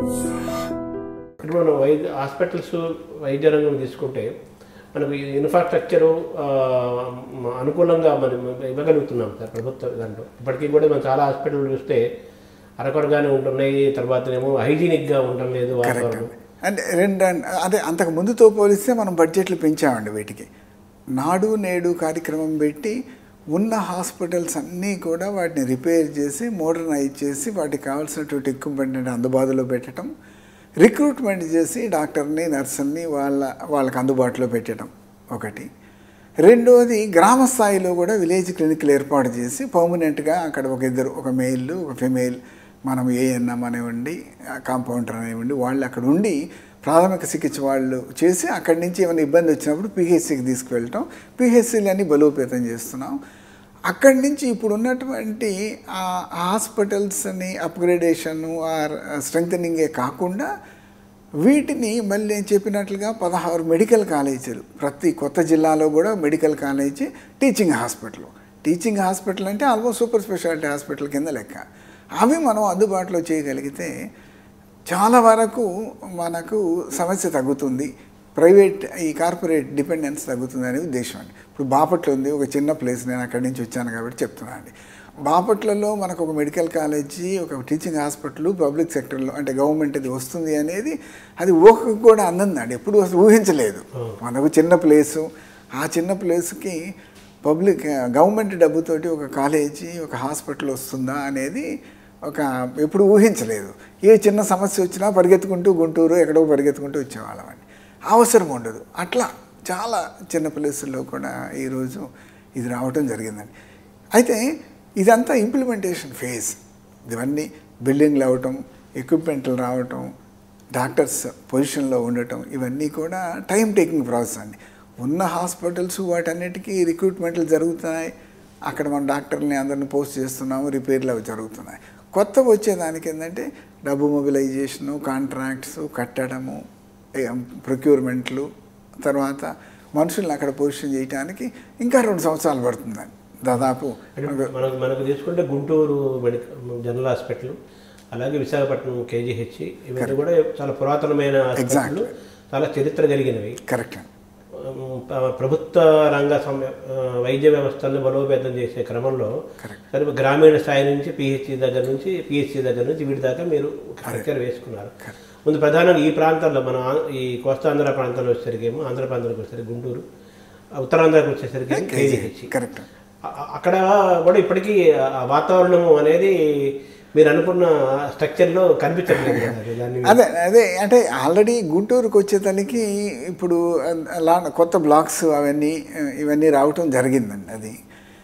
ఇప్పుడు మనం వైద్య హాస్పిటల్స్ వైద్య రంగం తీసుకుంటే మనకు ఈ ఇన్ఫ్రాస్ట్రక్చరు ఆ, మ- అనుకూలంగా మనం ఇవ్వగలుగుతున్నాం సార్ ప్రభుత్వ దాంట్లో ఇప్పటికీ కూడా మనం చాలా హాస్పిటల్ చూస్తే అరకొరగానే ఉంటున్నాయి తర్వాత ఏమో హైజీనిక్గా ఉండడం లేదు వాతావరణం అంటే రెండు అదే అంతకు ముందుతో పోలిస్తే మనం బడ్జెట్లు పెంచామండి వీటికి నాడు నేడు కార్యక్రమం పెట్టి ఉన్న హాస్పిటల్స్ అన్నీ కూడా వాటిని రిపేర్ చేసి మోడర్నైజ్ చేసి వాటికి కావాల్సినటువంటి ఎక్విప్మెంట్ అందుబాటులో పెట్టడం రిక్రూట్మెంట్ చేసి డాక్టర్ని నర్సుల్ని వాళ్ళ వాళ్ళకి అందుబాటులో పెట్టడం ఒకటి రెండోది గ్రామ స్థాయిలో కూడా విలేజ్ క్లినిక్లు ఏర్పాటు చేసి పర్మనెంట్గా అక్కడ ఒక ఇద్దరు ఒక మేల్ ఒక ఫిమేల్ మనం ఏఎన్ఎం అనేవ్వండి కాంపౌండర్ అనేవ్వండి వాళ్ళు అక్కడ ఉండి ప్రాథమిక చికిత్స వాళ్ళు చేసి అక్కడి నుంచి ఏమైనా ఇబ్బంది వచ్చినప్పుడు పిహెచ్సికి తీసుకువెళ్ళటం పిహెచ్సిలన్నీ బలోపేతం చేస్తున్నాం అక్కడి నుంచి ఇప్పుడు ఉన్నటువంటి ఆ హాస్పిటల్స్ని అప్గ్రేడేషన్ ఆర్ స్ట్రెంగ్ కాకుండా వీటిని మళ్ళీ నేను చెప్పినట్లుగా పదహారు మెడికల్ కాలేజీలు ప్రతి కొత్త జిల్లాలో కూడా medical college teaching hospital teaching hospital అంటే ఆల్మోస్ట్ సూపర్ స్పెషాలిటీ హాస్పిటల్ కింద లెక్క అవి మనం అందుబాటులో చేయగలిగితే చాలా వరకు మనకు సమస్య తగ్గుతుంది ప్రైవేట్ ఈ కార్పొరేట్ డిపెండెన్స్ తగ్గుతుంది అనే ఉద్దేశం అండి ఇప్పుడు బాపట్ల ఉంది ఒక చిన్న ప్లేస్ నేను అక్కడి నుంచి వచ్చాను కాబట్టి చెప్తున్నాను అండి బాపట్లలో మనకు ఒక మెడికల్ కాలేజీ ఒక టీచింగ్ హాస్పిటల్ పబ్లిక్ సెక్టర్లో అంటే గవర్నమెంట్ ఇది వస్తుంది అనేది అది ఊహకు కూడా అందండి ఎప్పుడు అసలు ఊహించలేదు మనకు చిన్న ప్లేసు ఆ చిన్న ప్లేస్కి పబ్లిక్ గవర్నమెంట్ డబ్బుతోటి ఒక కాలేజీ ఒక హాస్పిటల్ వస్తుందా అనేది ఒక ఎప్పుడు ఊహించలేదు ఏ చిన్న సమస్య వచ్చినా పరిగెత్తుకుంటూ గుంటూరు ఎక్కడో పరిగెత్తుకుంటూ వచ్చేవాళ్ళం అండి అవసరం ఉండదు అట్లా చాలా చిన్న ప్లేసుల్లో కూడా ఈరోజు ఇది రావటం జరిగిందండి అయితే ఇదంతా ఇంప్లిమెంటేషన్ ఫేజ్ ఇవన్నీ బిల్డింగ్లు అవ్వటం ఎక్విప్మెంట్లు రావటం డాక్టర్స్ పొజిషన్లో ఉండటం ఇవన్నీ కూడా టైం టేకింగ్ ప్రాసెస్ అండి ఉన్న హాస్పిటల్స్ వాటన్నిటికీ రిక్రూట్మెంట్లు జరుగుతున్నాయి అక్కడ మన డాక్టర్ని అందరిని పోస్ట్ చేస్తున్నాము రిపేర్లు అవి జరుగుతున్నాయి కొత్త వచ్చేదానికి ఏంటంటే డబ్బు మొబిలైజేషను కాంట్రాక్ట్స్ కట్టడము ప్రొక్యూర్మెంట్లు తర్వాత మనుషుల్ని అక్కడ పొజిషన్ చేయడానికి ఇంకా రెండు సంవత్సరాలు పడుతుందండి దాదాపు అంటే మనకు మనకు తీసుకుంటే గుంటూరు మెడికల్ జనరల్ హాస్పిటల్ అలాగే విశాఖపట్నం కేజీహెచ్ ఇవన్నీ కూడా చాలా పురాతనమైన హాస్పిటల్ చాలా చరిత్ర కలిగినవి కరెక్ట్ అండి ఉమ్, ప- ప్రభుత్వ రంగ సమ- ఆ, వైద్య వ్యవస్థలను బలోపేతం చేసే క్రమంలో సరే గ్రామీణ స్థాయి నుంచి పిహెచ్సి దగ్గర నుంచి పిహెచ్సి దగ్గర నుంచి వీటి దాకా మీరు స్ట్రక్చర్ వేసుకున్నారు ముందు ప్రధానంగా ఈ ప్రాంతాల్లో మన ఆ- ఈ కోస్తాంధ్ర ప్రాంతంలో వచ్చేసరికి ఏమో ఆంధ్ర ప్రాంతానికి వచ్చేసరికి గుంటూరు ఆ, ఉత్తరాంధ్రకు వచ్చేసరికి కేజీహెచ్ కరెక్ట్ అ- అక్కడ కూడా ఇప్పటికీ ఆ వాతావరణం అనేది మీరు అనుకున్న స్ట్రక్చర్లో కనిపించట్లేదు కదా అది దాన్ని అదే అదే అంటే ఆల్రెడీ గుంటూరుకు వచ్చేతనికి ఇప్పుడు అలా కొత్త బ్లాక్స్ అవన్నీ ఇవన్నీ రావటం జరిగిందండి అది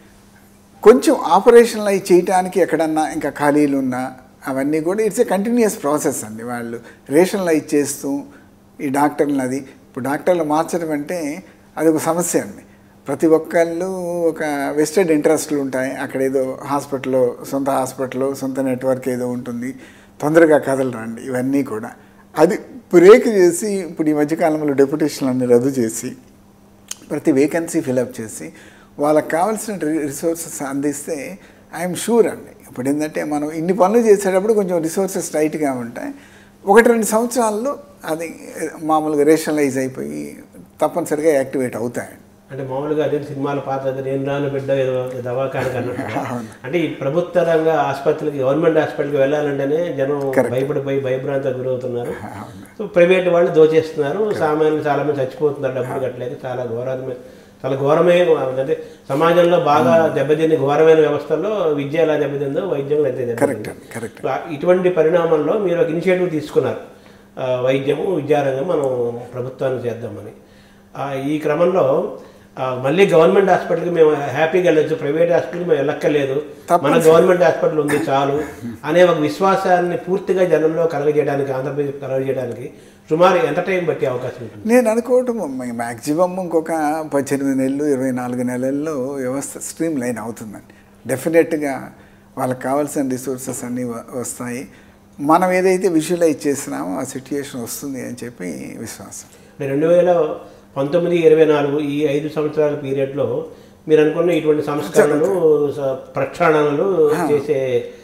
కొంచెం ఆపరేషన్లు అవి చేయటానికి ఎక్కడన్నా ఇంకా ఖాళీలు ఉన్నా అవన్నీ కూడా ఇట్స్ ఏ కంటిన్యూస్ ప్రాసెస్ అండి వాళ్ళు రేషన్లైజ్ చేస్తూ ఈ డాక్టర్లు అది ఇప్పుడు డాక్టర్లు మార్చడం అంటే అది ఒక సమస్య అండి ప్రతి ఒక్కళ్ళు ఒక వెస్టెడ్ ఇంట్రెస్ట్లు ఉంటాయి అక్కడ ఏదో హాస్పిటల్లో సొంత హాస్పిటల్లో సొంత నెట్వర్క్ ఏదో ఉంటుంది తొందరగా కదలరండి ఇవన్నీ కూడా అది బ్రేక్ చేసి ఇప్పుడు ఈ మధ్యకాలంలో డెప్యుటేషన్లు అన్ని రద్దు చేసి ప్రతి వేకెన్సీ ఫిలప్ చేసి వాళ్ళకి కావాల్సిన రిసోర్సెస్ అందిస్తే ఐఎమ్ షూర్ అండి ఇప్పుడు ఏంటంటే మనం ఇన్ని పనులు చేసేటప్పుడు కొంచెం రిసోర్సెస్ టైట్గా ఉంటాయి ఒకటి రెండు సంవత్సరాల్లో అది మామూలుగా రేషనలైజ్ అయిపోయి తప్పనిసరిగా యాక్టివేట్ అవుతాయండి అంటే మామూలుగా అదే సినిమాల పాత్ర అదే నేను రాను బిడ్డ ఏదో దవాఖానకి అన్నట్టు అంటే ఈ ప్రభుత్వ రంగ ఆసుపత్రికి గవర్నమెంట్ హాస్పిటల్కి వెళ్ళాలంటేనే జనం భయపడిపోయి భయభ్రాంతికి గురవుతున్నారు సో ప్రైవేట్ వాళ్ళు దోచేస్తున్నారు సామాన్యులు చాలా మంది చచ్చిపోతున్నారు డబ్బులు కట్టలేక చాలా ఘోరమైన చాలా ఘోరమైన అంటే సమాజంలో బాగా దెబ్బతిని ఘోరమైన వ్యవస్థల్లో విద్య ఎలా దెబ్బతిందో వైద్యం అంతే కరెక్ట్ దెబ్బతింది అండి కరెక్ట్ సో ఇటువంటి పరిణామంలో మీరు ఒక ఇనిషియేటివ్ తీసుకున్నారు ఆ, వైద్యము విద్యారంగం మనం ప్రభుత్వాన్ని చేద్దామని ఆ, ఈ క్రమంలో ఆ, మళ్ళీ గవర్నమెంట్ హాస్పిటల్కి మేము హ్యాపీగా వెళ్ళొచ్చు ప్రైవేట్ హాస్పిటల్కి మేము వెళ్ళక్కర్లేదు మన గవర్నమెంట్ హాస్పిటల్ ఉంది చాలు అనే ఒక విశ్వాసాన్ని పూర్తిగా జనంలో కలగజేయడానికి ఆంధ్రప్రదేశ్ కలగజేయడానికి సుమారు ఎంత టైం పట్టే అవకాశం ఉంటుంది నేను అనుకోవటం మ్యాక్సిమం ఇంకొక పద్దెనిమిది నెలలు ఇరవై నాలుగు నెలల్లో వ్యవస్థ స్ట్రీమ్ లైన్ అవుతుందండి డెఫినెట్గా వాళ్ళకి కావాల్సిన రిసోర్సెస్ అన్నీ వ- వస్తాయి మనం ఏదైతే విజువలైజ్ చేసినామో ఆ సిట్యుయేషన్ వస్తుంది అని చెప్పి విశ్వాసం రెండు వేల పంతొమ్మిది ఇరవై నాలుగు ఈ ఐదు సంవత్సరాల పీరియడ్లో మీరు అనుకున్న ఇటువంటి సంస్కరణలు స- ప్రక్షాళనలు చేసే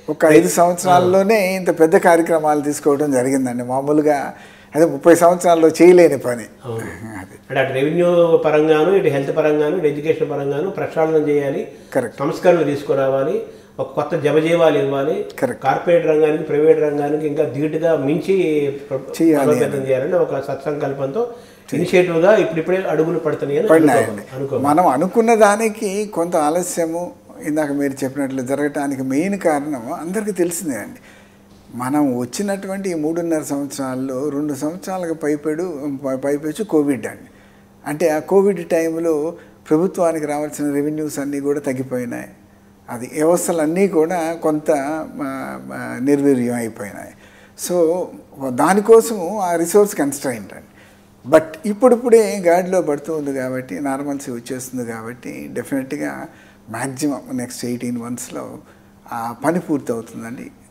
ఒక ఐదు సంవత్సరాల్లోనే ఇంత పెద్ద కార్యక్రమాలు తీసుకోవడం జరిగిందండి మామూలుగా అదే ముప్పై సంవత్సరాల్లో చేయలేని పని అవును. అది అంటే అటు రెవెన్యూ పరంగాను ఇటు హెల్త్ పరంగాను ఇటు ఎడ్యుకేషన్ పరంగాను ప్రక్షాళన చేయాలి కరెక్ట్ సంస్కరణలు తీసుకురావాలి ఒక కొత్త జవజీవాలు ఇవ్వాలి Correct. కార్పొరేట్ రంగానికి ప్రైవేట్ రంగానికి ఇంకా ధీటుగా మించి ప్ర- చేయాలి బలోపేతం చేయాలని ఒక సత్సంకల్పంతో ఇనిషియేటివ్ గా ఇప్పుడిప్పుడే అడుగులు పడుతున్నాయి అని పడినాయండి అనుకో- అనుకో మనం అనుకున్న దానికి కొంత ఆలస్యము ఇందాక మీరు చెప్పినట్లు జరగటానికి మెయిన్ కారణం అందరికీ తెలిసిందే అండి మనం వచ్చినటువంటి ఈ మూడున్నర సంవత్సరాల్లో రెండు సంవత్సరాలకు పైపెడు పై- పైపెచ్చు కోవిడ్ అండి అంటే ఆ కోవిడ్ టైంలో ప్రభుత్వానికి రావాల్సిన రెవెన్యూస్ అన్నీ కూడా తగ్గిపోయినాయి అది వ్యవస్థలన్నీ కూడా కొంత ఆ, ఆ, నిర్వీర్యం అయిపోయినాయి సో దానికోసము ఆ రిసోర్స్ కన్స్ట్రైంట్ అండి బట్ ఇప్పుడిప్పుడే గాడిలో పడుతూ ఉంది కాబట్టి నార్మల్సీ వచ్చేస్తుంది కాబట్టి డెఫినెట్గా మ్యాక్సిమం నెక్స్ట్ ఎయిటీన్ మంత్స్లో ఆ పని పూర్తి అవుతుందండి